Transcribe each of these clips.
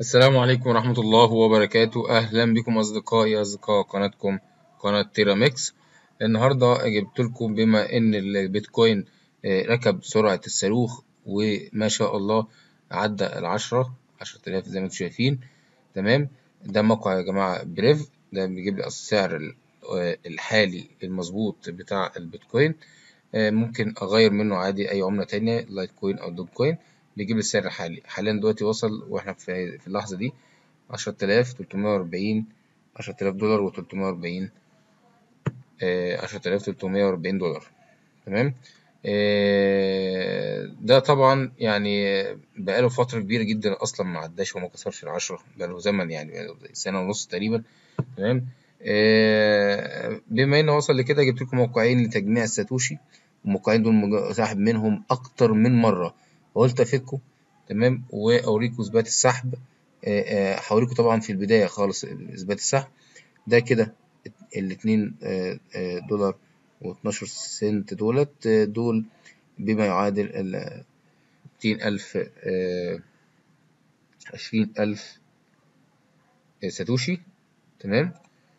السلام عليكم ورحمة الله وبركاته أهلا بكم أصدقائي أصدقاء قناتكم قناة تيراميكس النهاردة جبت لكم بما إن البيتكوين آه، ركب سرعة الصاروخ وما شاء الله عدى العشرة عشرة آلاف زي ما انتم شايفين تمام ده موقع يا جماعة بريف ده بيجيب لي السعر ال- آه، الحالي المظبوط بتاع البيتكوين آه، ممكن أغير منه عادي أي عملة تانية لايت كوين أو دوج كوين بيجيب لي السعر الحالي حاليا دلوقتي وصل واحنا في في اللحظة دي عشرة آلاف تلتمية وأربعين عشرة آلاف دولار وتلتمية وأربعين عشرة آلاف تلتمية وأربعين دولار تمام آه، ده طبعا يعني بقاله فترة كبيرة جدا أصلا ما عداش وما كسرش العشرة بقاله زمن يعني بقاله سنة ونص تقريبا تمام آه، بما إنه وصل لكده جبت لكم موقعين لتجميع الساتوشي الموقعين دول مج- ساحب منهم أكتر من مرة وقلت أفيدكم تمام وأوريكم إثبات السحب آه، آه، هوريكم طبعا في البداية خالص إثبات السحب ده كده الاتنين آه، آه، دولار واتناشر سنت دولت آه، دول بما يعادل ال ميتين ألف عشرين ألف ساتوشي تمام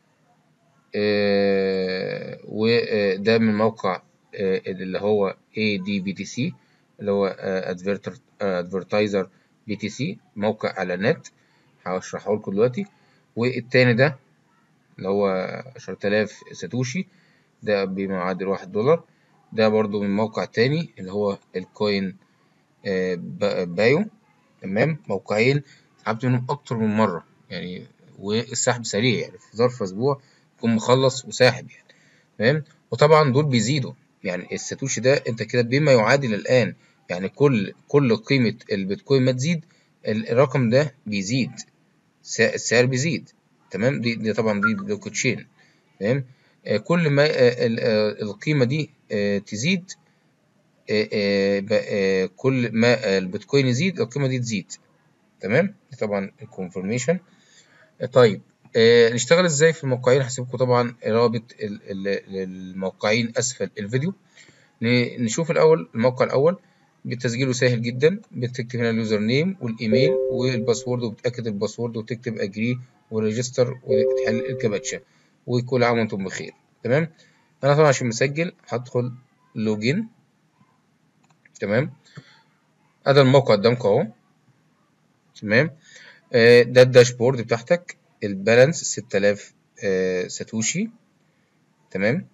آه، وده من موقع آه، اللي هو ADBTC اللي هو ادفرتايزر بي تي سي موقع اعلانات هشرحه لكم دلوقتي والتاني ده اللي هو عشرة آلاف ساتوشي ده بما يعادل واحد دولار ده برضو من موقع تاني اللي هو الكوين آه، با- بايو تمام موقعين سحبت منهم أكتر من مرة يعني والسحب سريع يعني في ظرف أسبوع تكون مخلص وساحب يعني تمام وطبعا دول بيزيدوا يعني الساتوشي ده أنت كده بما يعادل الآن يعني كل كل قيمة البيتكوين ما تزيد ال- الرقم ده بيزيد سع- السعر بيزيد تمام دي, دي طبعا دي بلوك تشين تمام آه، كل ما آه، ال- آه، القيمة دي آه، تزيد آه، آه، ب- آه، كل ما البيتكوين يزيد القيمة دي تزيد تمام دي طبعا الكونفرميشن طيب آه، نشتغل ازاي في الموقعين هسيبكم طبعا رابط ال- ال- الموقعين اسفل الفيديو ن- نشوف الاول الموقع الاول تسجيله سهل جدا بتكتب هنا اليوزر نيم والايميل والباسورد وبتاكد الباسورد وتكتب اجري وريجستر وتحل الكابتشا وكل عام وانتم بخير تمام انا طبعا عشان مسجل هدخل لوجين تمام ادي الموقع قدامكم اهو تمام آه، ده الداشبورد بتاعتك البالانس 6000 آه، ساتوشي تمام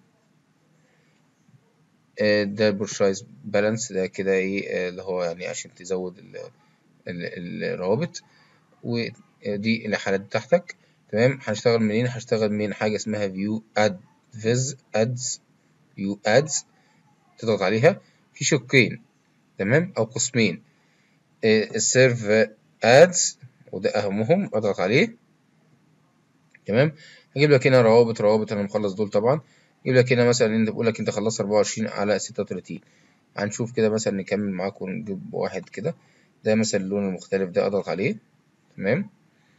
آه، ده البورشايز بالانس ده كده ايه آه، اللي هو يعني عشان تزود ال- ال- الروابط ودي الحالات بتاعتك تمام هنشتغل منين هشتغل من حاجة اسمها فيو اد فيز ادز فيو ادز تضغط عليها في شقين تمام او قسمين السيرف ادز وده اهمهم اضغط عليه تمام هجيب لك هنا روابط روابط انا مخلص دول طبعا يجيب لك هنا مثلا انت بقول لك انت خلصت 24 على 36 هنشوف كده مثلا نكمل معاك ونجيب واحد كده ده مثلا اللون المختلف ده اضغط عليه تمام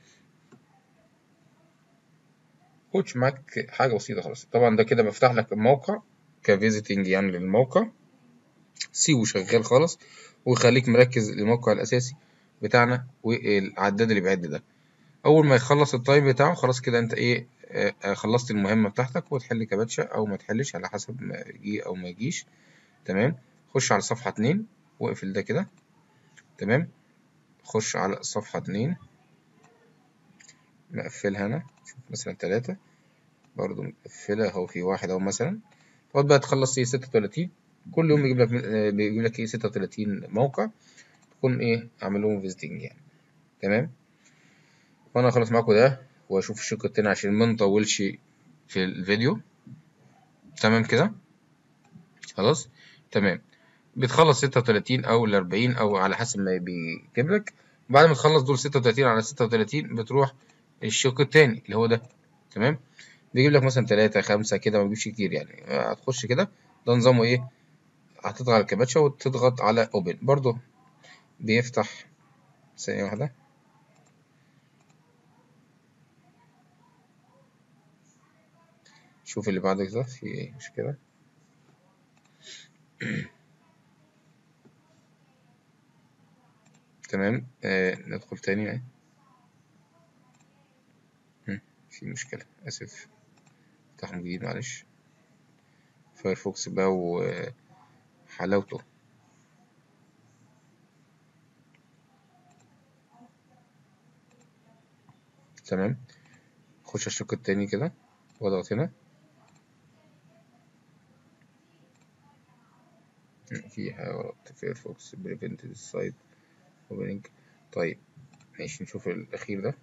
كوتش معاك حاجة بسيطة خالص طبعا ده كده بفتح لك الموقع كفيزيتنج يعني للموقع سيبه شغال خالص ويخليك مركز للموقع الأساسي بتاعنا والعداد اللي بيعد ده أول ما يخلص التايم بتاعه خلاص كده أنت إيه آه، آه، خلصت المهمة بتاعتك وتحل كباتشا أو ما تحلش على حسب ما يجي أو ما يجيش تمام خش على صفحة اتنين واقفل ده كده تمام خش على صفحة اتنين مقفلها أنا شوف مثلا تلاتة برضو مقفلة أهو في واحد أهو مثلا تقعد بقى تخلص إيه ستة وتلاتين كل يوم بيجيب لك آه، بيجيب لك إيه ستة وتلاتين موقع تكون إيه عامل لهم فيزيتنج يعني تمام وأنا هخلص معاكم ده وأشوف الشق التاني عشان ما نطولش في الفيديو تمام كده خلاص تمام بتخلص ستة وتلاتين أو الأربعين أو على حسب ما بيجيب لك بعد ما تخلص دول ستة وتلاتين على ستة وتلاتين بتروح الشق التاني اللي هو ده تمام بيجيب لك مثلا تلاتة خمسة كده ما بيجيبش كتير يعني هتخش كده ده نظامه إيه هتضغط على الكباتشا وتضغط على اوبن برضو بيفتح ثانية واحدة شوف اللي بعد كده في ايه مشكلة تمام آه ندخل تاني يعني في مشكلة آسف افتح من جديد معلش فايرفوكس بقى وحلاوته تمام خش الشق التاني كده واضغط هنا في حاجة غلط فايرفوكس بريفنت السايت اوبننج طيب ماشي نشوف الأخير ده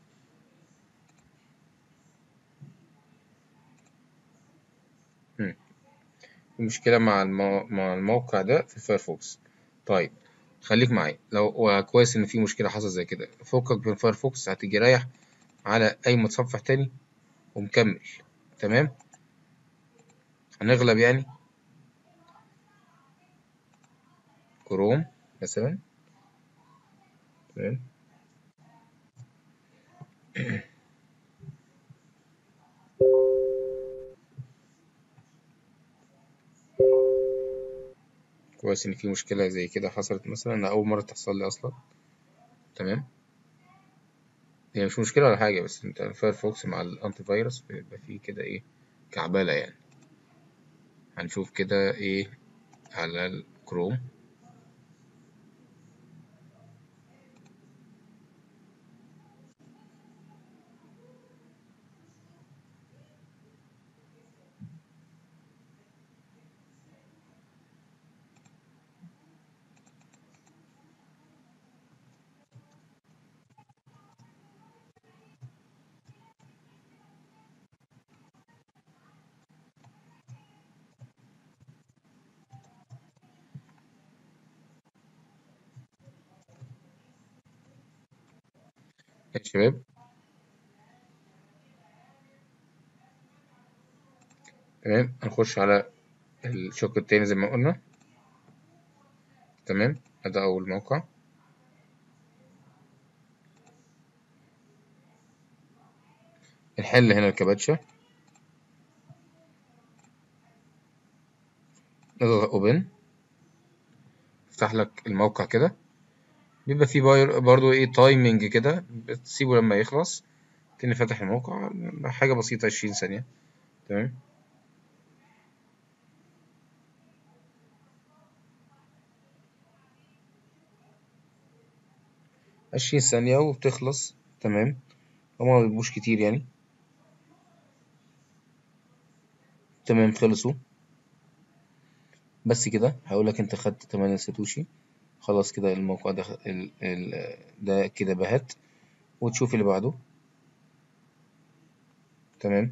مم. في مشكلة مع المو... مع الموقع ده في فايرفوكس طيب خليك معايا لو كويس إن في مشكلة حصلت زي كده فكك من فايرفوكس هتيجي رايح على أي متصفح تاني ومكمل تمام هنغلب يعني كروم مثلا تمام كويس إن في مشكلة زي كده حصلت مثلا أنا أول مرة تحصل لي أصلا تمام هي مش مشكلة ولا حاجة بس انت فايرفوكس مع الانتي فيروس بيبقى فيه كده ايه كعبالة يعني هنشوف كده ايه على الكروم يا شباب تمام هنخش على الشق التاني زي ما قلنا تمام ده أول موقع الحل هنا الكباتشة نضغط اوبن يفتح لك الموقع كده بيبقى فيه باير برضو ايه تايمنج كده بتسيبه لما يخلص تاني فاتح الموقع حاجة بسيطة عشرين ثانية تمام عشرين ثانية وبتخلص تمام هما مبيبقوش كتير يعني تمام خلصوا بس كده هقولك انت خدت تمانية ساتوشي خلاص كده الموقع ده ال ال ده كده بهت وتشوف اللي بعده تمام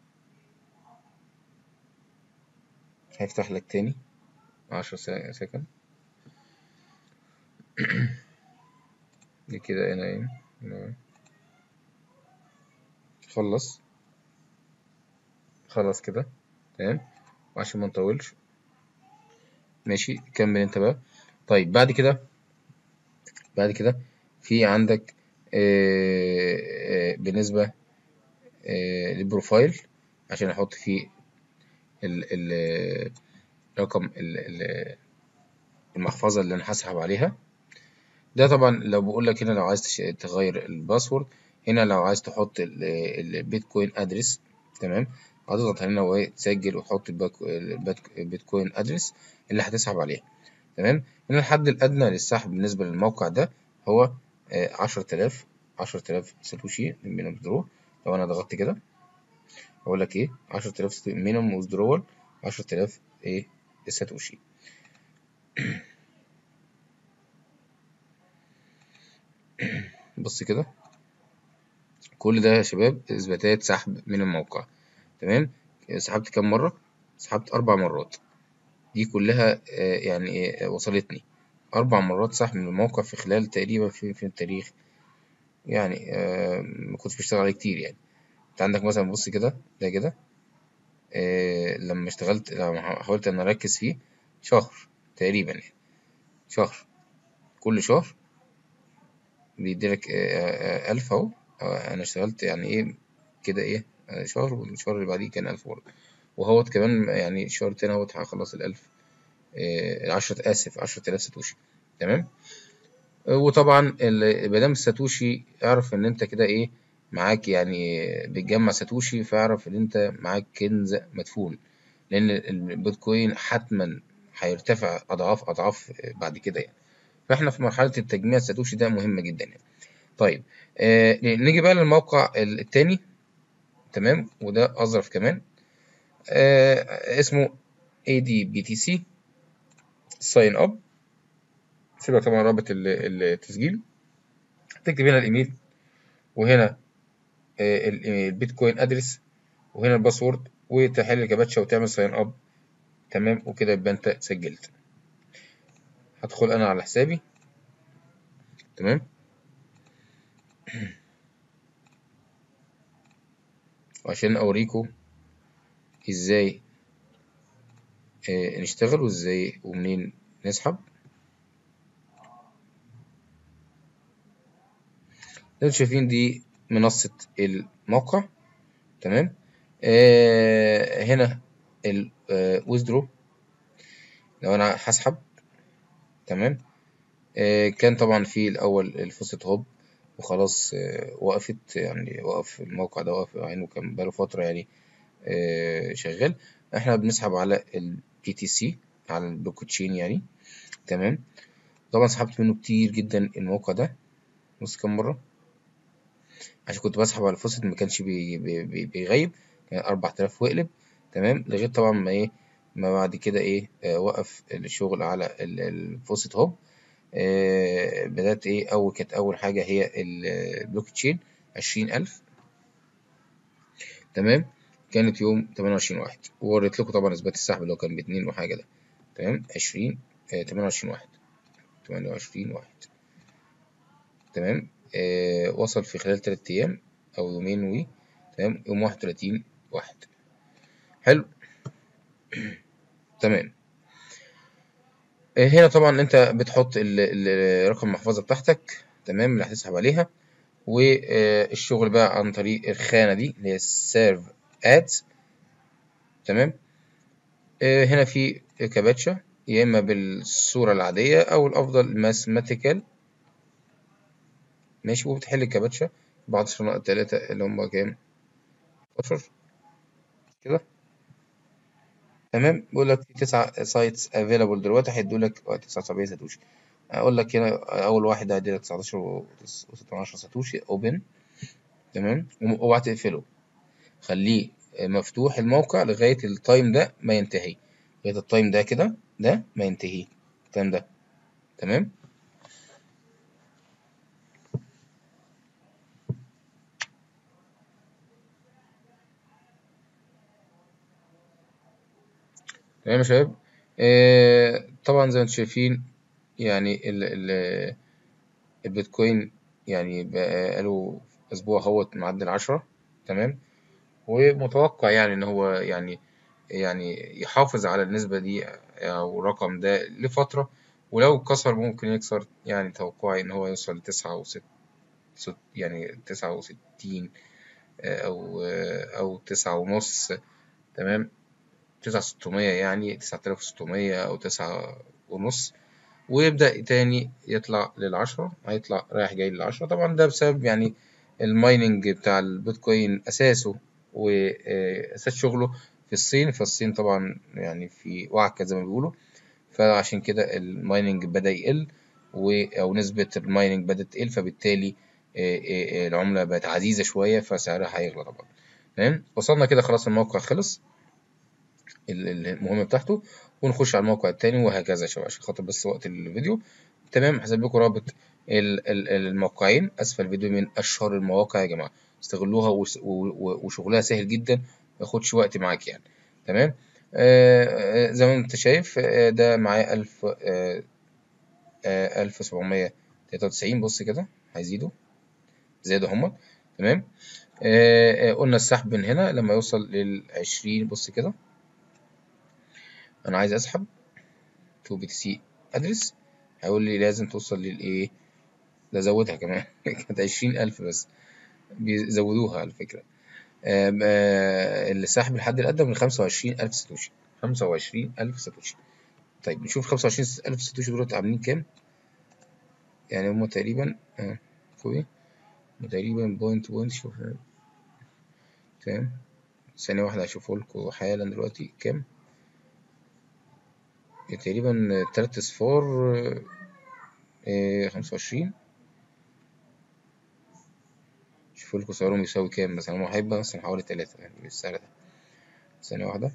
هيفتح لك تاني عشر سكند دي كده هنا ايه خلص خلاص كده تمام وعشان ما نطولش ماشي كمل انت بقى طيب بعد كده بعد كده في عندك آه آه بالنسبة آه للبروفايل عشان احط فيه ال ال رقم ال المحفظة اللي انا هسحب عليها ده طبعا لو بقول لك هنا لو عايز تغير الباسورد هنا لو عايز تحط البيتكوين ادرس تمام هتضغط هنا وتسجل وتحط البيتكوين ادرس اللي هتسحب عليها تمام هنا الحد الادنى للسحب بالنسبه للموقع ده هو عشرة آلاف عشرة آلاف ساتوشي من درو لو انا ضغطت كده اقول لك ايه عشرة آلاف مينيمم وذرول عشرة آلاف ايه ساتوشي بص كده كل ده يا شباب اثباتات سحب من الموقع تمام سحبت كام مره سحبت اربع مرات دي كلها يعني وصلتني اربع مرات سحب من الموقع في خلال تقريبا في, في التاريخ يعني ما كنتش بشتغل عليه كتير يعني انت عندك مثلا بص كده ده كده لما اشتغلت لما حاولت ان اركز فيه شهر تقريبا يعني شهر كل شهر بيديلك ألف أهو أنا اشتغلت يعني إيه كده إيه شهر والشهر اللي بعديه كان ألف برضه وهوت كمان يعني شهر تاني اهوت هخلص الألف عشرة آسف عشرة آلاف ساتوشي تمام وطبعا مادام الساتوشي اعرف إن أنت كده إيه معاك يعني بتجمع ساتوشي فاعرف ان انت معاك كنز مدفون لان البيتكوين حتما هيرتفع اضعاف اضعاف بعد كده يعني فاحنا في مرحله التجميع الساتوشي ده مهمه جدا يعني طيب آه نيجي بقى للموقع التاني تمام وده اظرف كمان آه اسمه ADBTC ساين اب سيبك طبعا رابط التسجيل تكتب هنا الايميل وهنا آه البيتكوين ادرس وهنا الباسورد وتحل الكابتشا وتعمل ساين اب تمام وكده يبقى انت سجلت هدخل انا على حسابي تمام وعشان اوريكم ازاي آه نشتغل وازاي ومنين نسحب انتوا شايفين دي منصة الموقع تمام آه هنا الويزدرو لو انا هسحب تمام آه كان طبعا في الاول الفوسيت هوب وخلاص آه وقفت يعني وقف الموقع ده وقف يعني وكان بقاله فترة يعني آه شغال احنا بنسحب على البي تي سي على البلوك تشين يعني تمام طبعا سحبت منه كتير جدا الموقع ده بص كام مرة عشان كنت بسحب على الفوسيت ما كانش بي بي بي بيغيب كان أربعة آلاف وقلب تمام لغاية طبعا ما ايه ما بعد كده ايه آه وقف الشغل على الفوسيت هوب آه بدأت ايه أول كانت أول حاجة هي البلوك تشين عشرين ألف تمام كانت يوم تمانية وعشرين واحد ووريت لكم طبعا إثبات السحب اللي هو كان باتنين وحاجة ده تمام عشرين تمانية وعشرين واحد تمانية وعشرين واحد تمام آه وصل في خلال تلات أيام أو يومين وي تمام يوم واحد وتلاتين واحد حلو تمام آه هنا طبعا انت بتحط رقم المحفظة بتاعتك تمام اللي هتسحب عليها والشغل بقى عن طريق الخانة دي اللي هي السيرف ادز تمام آه هنا في كابتشا يا اما بالصورة العادية او الافضل ماثماتيكال ماشي وبتحل الكابتشا بعد نقط تلاتة اللي هما كام عشر كده تمام بيقول لك في تسعة سايتس افيلابل دلوقتي هيدولك تسعة وسبعين ساتوشي اقول لك هنا اول واحد هيديلك تسعتاشر وستاشر ساتوشي اوبن تمام اوعى تقفله خليه مفتوح الموقع لغاية التايم ده ما ينتهي لغاية التايم ده كده ده ما ينتهي التايم ده تمام تمام يا شباب آه طبعا زي ما انتم شايفين يعني ال ال البيتكوين يعني بقاله اسبوع اهوت معدي العشرة تمام ومتوقع يعني ان هو يعني يعني يحافظ على النسبة دي او الرقم ده لفترة ولو كسر ممكن يكسر يعني توقعي ان هو يوصل لتسعة وست يعني تسعة وستين او او تسعة ونص تمام تسعة ستمية يعني تسعة آلاف وستمية أو تسعة ونص ويبدأ تاني يطلع للعشرة هيطلع رايح جاي للعشرة طبعا ده بسبب يعني المايننج بتاع البيتكوين أساسه وأساس شغله في الصين فالصين طبعا يعني في وعكة زي ما بيقولوا فعشان كده المايننج بدأ يقل أو نسبة المايننج بدأت تقل فبالتالي العملة بقت عزيزة شوية فسعرها هيغلى طبعا تمام وصلنا كده خلاص الموقع خلص المهمة بتاعته ونخش على الموقع التاني وهكذا يا شباب عشان خاطر بس وقت الفيديو تمام هسيب لكم رابط الموقعين اسفل الفيديو من اشهر المواقع يا جماعة استغلوها وشغلها سهل جدا ما ياخدش وقت معاك يعني تمام آه زي ما انت شايف آه ده معايا ألف ألف سبعمية تلاتة وتسعين بص كده هيزيدوا زادوا هما تمام آه قلنا السحب من هنا لما يوصل للعشرين بص كده انا عايز اسحب تو بي تي سي ادرس هيقول لي لازم توصل للايه ده زودها كمان كانت عشرين الف بس بيزودوها على فكرة السحب الحد الادنى من خمسة وعشرين الف ساتوشي خمسة وعشرين الف ساتوشي طيب نشوف خمسة وعشرين الف ساتوشي دولت عاملين كام يعني هما تقريبا فوق تقريبا بوينت بوينت شوف تمام ثانية واحدة هشوفه لكم حالا دلوقتي كام تقريبا تلات اصفار خمسة وعشرين شوفوا لكم سعرهم يساوي كام مثلا هو هيبقى مثلا حوالي تلاتة يعني بالسعر ده ثانية واحدة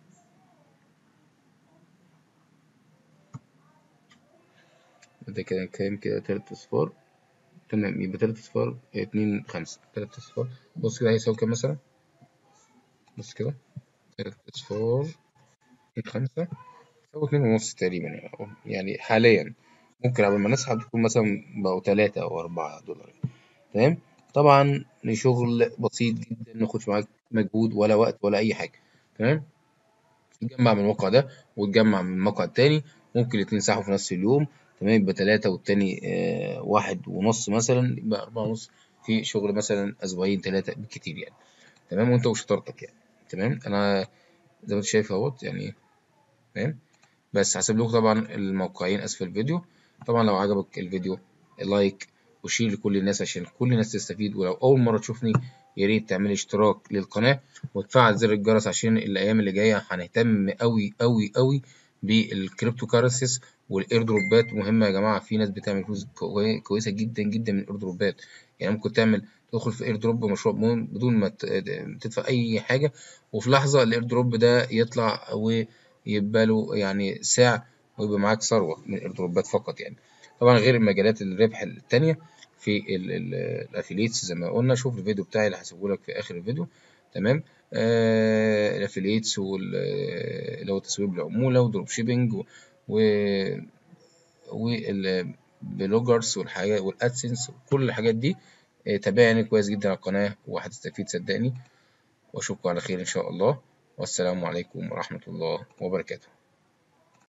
ده كده كام كده تلات اصفار تمام يبقى تلات اصفار اتنين خمسة تلات اصفار بص كده هيساوي كام مثلا بص كده تلات اصفار اتنين خمسة يساوي اتنين ونص تقريبا يعني يعني حاليا ممكن قبل ما نسحب تكون مثلا بقوا تلاتة أو أربعة دولار تمام طبعا شغل بسيط جدا مياخدش معاك مجهود ولا وقت ولا أي حاجة تمام تجمع من الموقع ده وتجمع من الموقع التاني ممكن الاتنين ينسحبوا في نفس اليوم تمام يبقى تلاتة والتاني آه واحد ونص مثلا يبقى أربعة ونص في شغل مثلا أسبوعين تلاتة بالكتير يعني تمام وأنت وشطارتك يعني تمام أنا زي ما أنت شايف أهوت يعني تمام بس هسيب لكم طبعا الموقعين أسفل الفيديو طبعا لو عجبك الفيديو لايك وشير لكل الناس عشان كل الناس تستفيد ولو أول مرة تشوفني يا ريت تعمل اشتراك للقناة وتفعل زر الجرس عشان الأيام اللي جاية هنهتم أوي أوي أوي بالكريبتو كارنسيز والايردروبات مهمة يا جماعة في ناس بتعمل فلوس كويسة جدا جدا من الايردروبات يعني ممكن تعمل تدخل في ايردروب مشروع بدون ما تدفع أي حاجة وفي لحظة الايردروب ده يطلع ويبقى له يعني ساع ويبقى معاك ثروة من الايردروبات فقط يعني طبعا غير مجالات الربح التانية في الافيليتس زي ما قلنا شوف الفيديو بتاعي اللي هسيبه لك في اخر الفيديو تمام آه الافيليتس اللي هو تسويق بالعمولة ودروب شيبنج و والبلوجرز والحاجات والادسنس كل الحاجات دي آه تابعني كويس جدا على القناة وهتستفيد صدقني واشوفكم على خير ان شاء الله والسلام عليكم ورحمة الله وبركاته